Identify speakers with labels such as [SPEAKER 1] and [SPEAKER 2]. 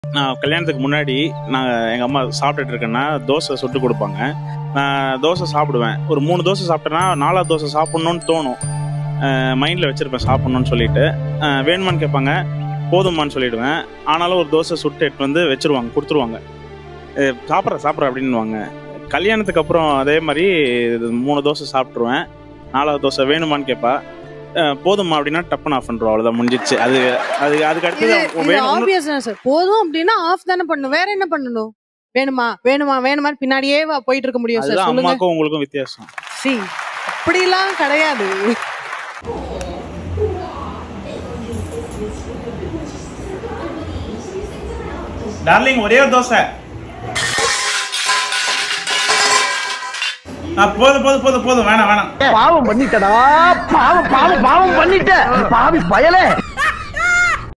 [SPEAKER 1] நான் கல்யாணத்துக்கு முன்னாடி நான் எங்கள் அம்மா சாப்பிட்டுட்டு இருக்கேன்னா தோசை சுட்டு கொடுப்பாங்க நான் தோசை சாப்பிடுவேன் ஒரு மூணு தோசை சாப்பிட்டேன்னா நாலாவது தோசை சாப்பிட்ணுன்னு தோணும் மைண்டில் வச்சுருப்பேன் சாப்பிட்ணுன்னு சொல்லிட்டு அஹ் வேணுமான்னு கேட்பாங்க போதுமான்னு சொல்லிடுவேன் ஆனாலும் ஒரு தோசை சுட்டு எடுத்து வந்து வச்சிருவாங்க கொடுத்துருவாங்க அஹ் சாப்பிட்ற சாப்பிட்ற அப்படின்னுவாங்க கல்யாணத்துக்கு அப்புறம் அதே மாதிரி இது மூணு தோசை சாப்பிட்ருவேன் நாலாவது தோசை வேணுமான்னு கேட்பா அஹ் போதுமா அப்படின்னா டப்புன்னு ஆஃப் பண்ணுறோம் அவ்வளோதான் முடிஞ்சிச்சு அது அது அதுக்கு அடுத்தது
[SPEAKER 2] இது இது
[SPEAKER 1] வேணும்
[SPEAKER 2] ஆப்வியஸ் தான் சார் போதும் அப்படின்னா ஆஃப் தானே பண்ணணும் வேற என்ன பண்ணணும் வேணுமா வேணுமா வேணுமா பின்னாடியே வா- போயிட்டு இருக்க முடியும் சார்
[SPEAKER 1] அதுதான்
[SPEAKER 2] சொல்லுங்க
[SPEAKER 1] அம்மாக்கும் உங்களுக்கும் வித்தியாசம்
[SPEAKER 2] சி அப்படிலாம் கிடையாது
[SPEAKER 1] டார்லிங் ஒரே ஒரு தோசை ஆ, போதும் போதும் போதும் போதும் வேணாம் வேணாம்
[SPEAKER 3] பாவம் பண்ணிட்டடா பாவம் பாவம் பாவம் பண்ணிட்ட பாவி பயலே